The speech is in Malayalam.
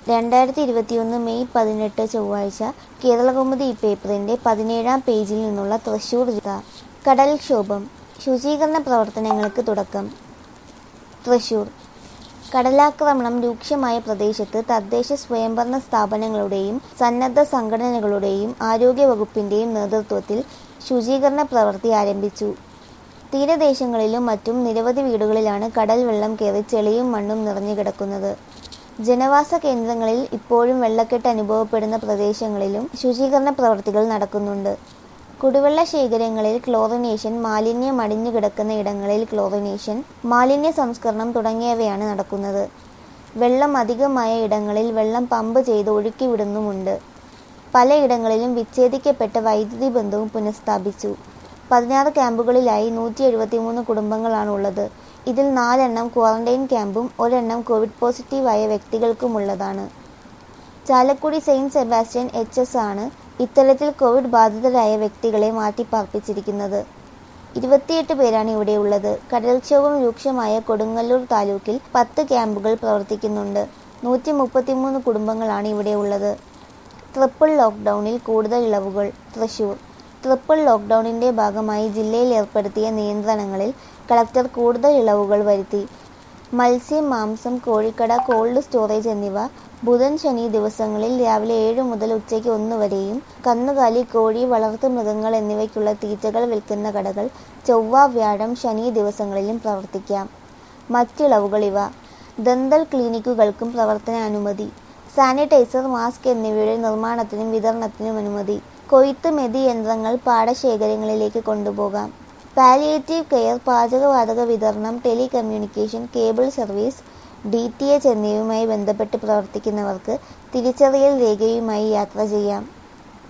രണ്ടായിരത്തി ഇരുപത്തിയൊന്ന് മെയ് പതിനെട്ട് ചൊവ്വാഴ്ച കേരളകൗമുദി പേപ്പറിന്റെ പതിനേഴാം പേജിൽ നിന്നുള്ള തൃശൂർ ജില്ല കടൽക്ഷോഭം ശുചീകരണ പ്രവർത്തനങ്ങൾക്ക് തുടക്കം തൃശൂർ കടലാക്രമണം രൂക്ഷമായ പ്രദേശത്ത് തദ്ദേശ സ്വയംഭരണ സ്ഥാപനങ്ങളുടെയും സന്നദ്ധ സംഘടനകളുടെയും ആരോഗ്യവകുപ്പിന്റെയും നേതൃത്വത്തിൽ ശുചീകരണ പ്രവൃത്തി ആരംഭിച്ചു തീരദേശങ്ങളിലും മറ്റും നിരവധി വീടുകളിലാണ് കടൽ വെള്ളം കയറി ചെളിയും മണ്ണും നിറഞ്ഞു കിടക്കുന്നത് ജനവാസ കേന്ദ്രങ്ങളിൽ ഇപ്പോഴും വെള്ളക്കെട്ട് അനുഭവപ്പെടുന്ന പ്രദേശങ്ങളിലും ശുചീകരണ പ്രവൃത്തികൾ നടക്കുന്നുണ്ട് കുടിവെള്ള ശേഖരങ്ങളിൽ ക്ലോറിനേഷൻ മാലിന്യം അടിഞ്ഞു കിടക്കുന്ന ഇടങ്ങളിൽ ക്ലോറിനേഷൻ മാലിന്യ സംസ്കരണം തുടങ്ങിയവയാണ് നടക്കുന്നത് വെള്ളം അധികമായ ഇടങ്ങളിൽ വെള്ളം പമ്പ് ചെയ്ത് ഒഴുക്കിവിടുന്നുമുണ്ട് പലയിടങ്ങളിലും വിച്ഛേദിക്കപ്പെട്ട വൈദ്യുതി ബന്ധവും പുനഃസ്ഥാപിച്ചു പതിനാറ് ക്യാമ്പുകളിലായി നൂറ്റി എഴുപത്തിമൂന്ന് കുടുംബങ്ങളാണുള്ളത് ഇതിൽ നാലെണ്ണം ക്വാറന്റൈൻ ക്യാമ്പും ഒരെണ്ണം കോവിഡ് പോസിറ്റീവായ വ്യക്തികൾക്കുമുള്ളതാണ് Chalakudy saint Sebastian H S ആണ് ഇത്തരത്തിൽ കോവിഡ് ബാധിതരായ വ്യക്തികളെ മാറ്റിപ്പാർപ്പിച്ചിരിക്കുന്നത് ഇരുപത്തിയെട്ട് പേരാണ് ഇവിടെയുള്ളത് കടൽക്ഷോഭം രൂക്ഷമായ കൊടുങ്ങല്ലൂർ താലൂക്കിൽ പത്ത് ക്യാമ്പുകൾ പ്രവർത്തിക്കുന്നുണ്ട് നൂറ്റി മുപ്പത്തിമൂന്ന് കുടുംബങ്ങളാണ് ഇവിടെയുള്ളത് ട്രിപ്പിൾ ലോക്ക്ഡൌണിൽ കൂടുതൽ ഇളവുകൾ തൃശൂർ ട്രിപ്പിൾ ലോക്ക്ഡൌണിന്റെ ഭാഗമായി ജില്ലയിൽ ഏർപ്പെടുത്തിയ നിയന്ത്രണങ്ങളിൽ കളക്ടർ കൂടുതൽ ഇളവുകൾ വരുത്തി മത്സ്യം മാംസം കോഴിക്കട കോൾഡ് സ്റ്റോറേജ് എന്നിവ ബുധൻ ശനി ദിവസങ്ങളിൽ രാവിലെ ഏഴ് മുതൽ ഉച്ചയ്ക്ക് ഒന്ന് വരെയും കന്നുകാലി കോഴി വളർത്തു മൃഗങ്ങൾ എന്നിവയ്ക്കുള്ള തീറ്റകൾ വിൽക്കുന്ന കടകൾ ചൊവ്വ വ്യാഴം ശനി ദിവസങ്ങളിലും പ്രവർത്തിക്കാം മറ്റിളവുകൾ ഇവ ദന്തൽ ക്ലിനിക്കുകൾക്കും പ്രവർത്തന അനുമതി സാനിറ്റൈസർ മാസ്ക് എന്നിവയുടെ നിർമ്മാണത്തിനും വിതരണത്തിനും അനുമതി കൊയ്ത്ത് മെതി യന്ത്രങ്ങൾ പാടശേഖരങ്ങളിലേക്ക് കൊണ്ടുപോകാം പാലിയേറ്റീവ് കെയർ പാചകവാതക വിതരണം telecommunication cable service D T H എന്നിവയുമായി ബന്ധപ്പെട്ട് പ്രവർത്തിക്കുന്നവർക്ക് തിരിച്ചറിയൽ രേഖയുമായി യാത്ര ചെയ്യാം